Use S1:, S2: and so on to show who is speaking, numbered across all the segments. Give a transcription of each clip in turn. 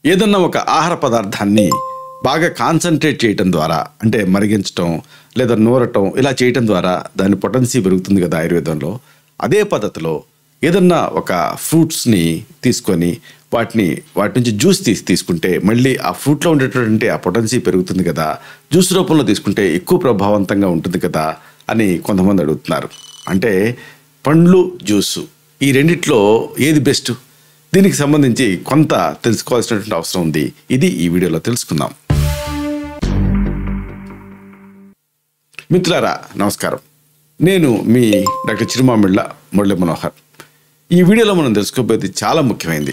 S1: ఏదన్నా ఒక ఆహార పదార్థాన్ని బాగా కాన్సన్ట్రేట్ చేయటం ద్వారా అంటే మరిగించటం లేదా నూరటం ఇలా చేయటం ద్వారా దాని పొటెన్సీ పెరుగుతుంది కదా ఆయుర్వేదంలో అదే పద్ధతిలో ఏదన్నా ఒక ఫ్రూట్స్ని తీసుకొని వాటిని వాటి నుంచి జ్యూస్ తీసి తీసుకుంటే మళ్ళీ ఆ ఫ్రూట్లో ఉండేటటువంటి ఆ పొటెన్సీ పెరుగుతుంది కదా జ్యూస్ రూపంలో తీసుకుంటే ఎక్కువ ప్రభావవంతంగా ఉంటుంది కదా అని కొంతమంది అడుగుతున్నారు అంటే పండ్లు జ్యూసు ఈ రెండిట్లో ఏది బెస్ట్ దీనికి సంబంధించి కొంత తెలుసుకోవాల్సినటువంటి అవసరం ఉంది ఇది ఈ వీడియోలో తెలుసుకుందాం మిత్రులారా నమస్కారం నేను మీ డాక్టర్ చిరుమామిళ్ళ మురళి మనోహర్ ఈ వీడియోలో మనం తెలుసుకోబోయేది చాలా ముఖ్యమైనది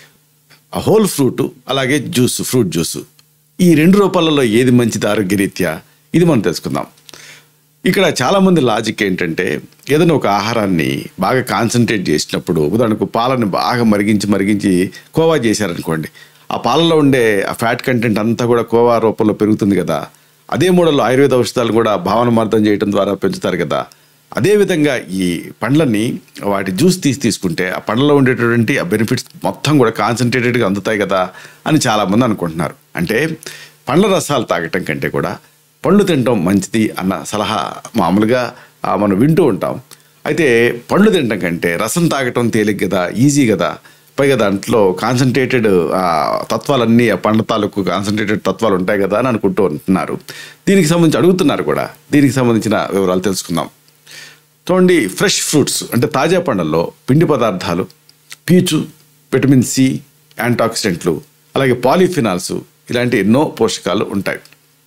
S1: ఆ హోల్ ఫ్రూట్ అలాగే జ్యూస్ ఫ్రూట్ జ్యూస్ ఈ రెండు రూపాలలో ఏది మంచిది ఆరోగ్యరీత్యా ఇది మనం తెలుసుకుందాం ఇక్కడ చాలామంది లాజిక్ ఏంటంటే ఏదైనా ఒక ఆహారాన్ని బాగా కాన్సన్ట్రేట్ చేసినప్పుడు ఉదాహరణకు పాలను బాగా మరిగించి మరిగించి కోవా చేశారనుకోండి ఆ పాలలో ఉండే ఆ ఫ్యాట్ కంటెంట్ అంతా కూడా కోవా రూపంలో పెరుగుతుంది కదా అదే మోడల్లో ఆయుర్వేద ఔషధాలు కూడా భావనమార్దం చేయడం ద్వారా పెంచుతారు కదా అదేవిధంగా ఈ పండ్లని వాటి జ్యూస్ తీసి తీసుకుంటే ఆ పండ్లలో ఉండేటటువంటి ఆ బెనిఫిట్స్ మొత్తం కూడా కాన్సన్ట్రేటెడ్గా అందుతాయి కదా అని చాలామంది అనుకుంటున్నారు అంటే పండ్ల రసాలు తాగటం కంటే కూడా పళ్ళు తినటం మంచిది అన్న సలహా మామూలుగా ఆ, మనం వింటూ ఉంటాం అయితే పళ్ళు తినటం కంటే రసం తాగటం తేలిక కదా ఈజీ కదా పైగా దాంట్లో కాన్సన్ట్రేటెడ్ తత్వాలన్నీ ఆ పండ్ల తాలూకు కాన్సన్ట్రేటెడ్ తత్వాలు ఉంటాయి కదా అని అనుకుంటూ ఉంటున్నారు దీనికి సంబంధించి అడుగుతున్నారు కూడా దీనికి సంబంధించిన వివరాలు తెలుసుకుందాం చూడండి ఫ్రెష్ ఫ్రూట్స్ అంటే తాజా పండ్లలో పిండి పదార్థాలు పీచు విటమిన్ సి యాంటాక్సిడెంట్లు అలాగే పాలిఫినాల్స్ ఇలాంటి ఎన్నో పోషకాలు ఉంటాయి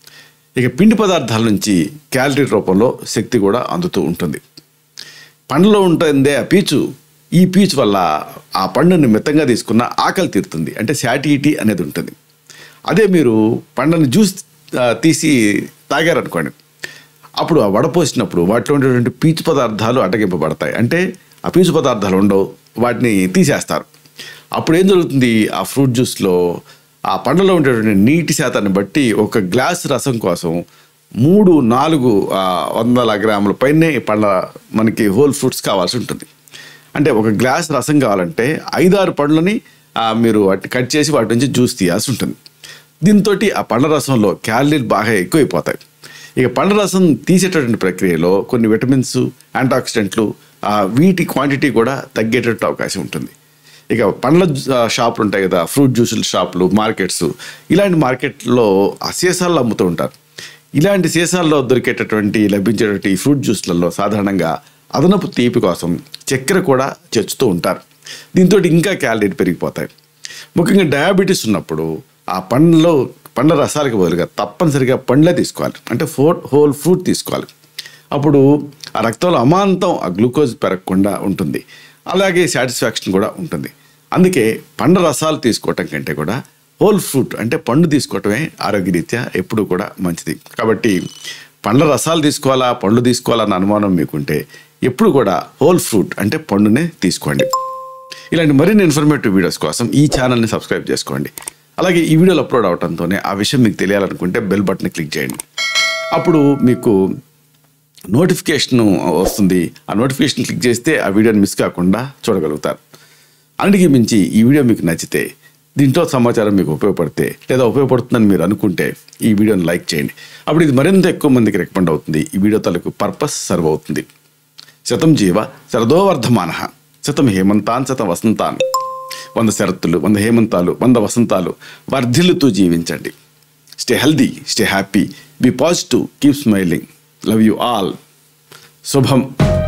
S1: ఇక పిండి పదార్థాల నుంచి క్యాలరీ రూపంలో శక్తి కూడా అందుతూ ఉంటుంది పండ్లలో ఉంటుందే ఆ పీచు ఈ పీచు వల్ల ఆ పండుని మితంగా తీసుకున్న ఆకలి తీరుతుంది అంటే శాటిటీ అనేది ఉంటుంది అదే మీరు పండుని జ్యూస్ ఆ, తీసి తాగారనుకోండి అప్పుడు ఆ వడపోసినప్పుడు వాటిలో ఉండేటువంటి పీచు పదార్థాలు అటగింపబడతాయి అంటే ఆ పీచు పదార్థాలు ఉండవు వాటిని తీసేస్తారు అప్పుడు ఏం జరుగుతుంది ఆ ఫ్రూట్ జ్యూస్లో ఆ పండ్లలో ఉండేటువంటి నీటి శాతాన్ని బట్టి ఒక గ్లాస్ రసం కోసం మూడు నాలుగు ఆ, వందల గ్రాముల పైనే పండ్ల మనకి హోల్ ఫ్రూట్స్ కావాల్సి ఉంటుంది అంటే ఒక గ్లాస్ రసం కావాలంటే ఐదారు పండ్లని ఆ, మీరు వాటిని కట్ చేసి వాటి నుంచి జ్యూస్ తీయాల్సి ఉంటుంది దీంతో ఆ పండ్ల రసంలో క్యాలరీలు బాగా ఎక్కువైపోతాయి ఇక పండ్ల రసం తీసేటటువంటి ప్రక్రియలో కొన్ని విటమిన్స్ యాంటాక్సిడెంట్లు ఆ, వీటి క్వాంటిటీ కూడా తగ్గేటట్టు అవకాశం ఉంటుంది ఇక పండ్ల జ్యూ- ఆ, షాపులు ఉంటాయి కదా ఫ్రూట్ జ్యూసుల షాపులు మార్కెట్స్ ఇలాంటి మార్కెట్లో ఆ సీసాల్లో అమ్ముతూ ఉంటారు ఇలాంటి సీసాల్లో దొరికేటటువంటి లభించేటువంటి ఈ ఫ్రూట్ జ్యూస్లలో సాధారణంగా అదనపు తీపి కోసం చక్కెర కూడా చేర్చుతూ ఉంటారు దీంతో ఇంకా క్యాలరీలు పెరిగిపోతాయి ముఖ్యంగా డయాబెటీస్ ఉన్నప్పుడు ఆ పండ్లో పండ్ల రసాలకు బదులుగా తప్పనిసరిగా పండ్లే తీసుకోవాలి అంటే ఫోర్ హోల్ ఫ్రూట్ తీసుకోవాలి అప్పుడు ఆ రక్తంలో అమాంతం ఆ గ్లూకోజ్ పెరగకుండా ఉంటుంది అలాగే సాటిస్ఫాక్షన్ కూడా ఉంటుంది అందుకే పండ్ల రసాలు తీసుకోవటం కంటే కూడా హోల్ ఫ్రూట్ అంటే పండు తీసుకోవటమే ఆరోగ్యరీత్యా ఎప్పుడు కూడా మంచిది కాబట్టి పండ్ల రసాలు తీసుకోవాలా పండ్లు తీసుకోవాలన్న అనుమానం మీకుంటే ఎప్పుడు కూడా హోల్ ఫ్రూట్ అంటే పండునే తీసుకోండి ఇలాంటి మరిన్ని ఇన్ఫర్మేటివ్ వీడియోస్ కోసం ఈ ఛానల్ని సబ్స్క్రైబ్ చేసుకోండి అలాగే ఈ వీడియోలు అప్లోడ్ అవడంతోనే ఆ విషయం మీకు తెలియాలనుకుంటే బెల్ బటన్ క్లిక్ చేయండి అప్పుడు మీకు నోటిఫికేషన్ వస్తుంది ఆ నోటిఫికేషన్ క్లిక్ చేస్తే ఆ వీడియోని మిస్ కాకుండా చూడగలుగుతారు అన్నిటికీ మించి ఈ వీడియో మీకు నచ్చితే దీంట్లో సమాచారం మీకు ఉపయోగపడితే లేదా ఉపయోగపడుతుందని మీరు అనుకుంటే ఈ వీడియోని లైక్ చేయండి అప్పుడు ఇది మరింత ఎక్కువ మందికి రికమెండ్ అవుతుంది ఈ వీడియో తాలూకు పర్పస్ సర్వ్ అవుతుంది శతం జీవ శరదో వర్ధమాన శతం హేమంతాన్ శతం వసంతాన్ వంద శరత్తులు వంద హేమంతాలు వంద వసంతాలు వర్ధిల్లుతూ జీవించండి stay healthy stay happy be positive keep smiling love you all శుభం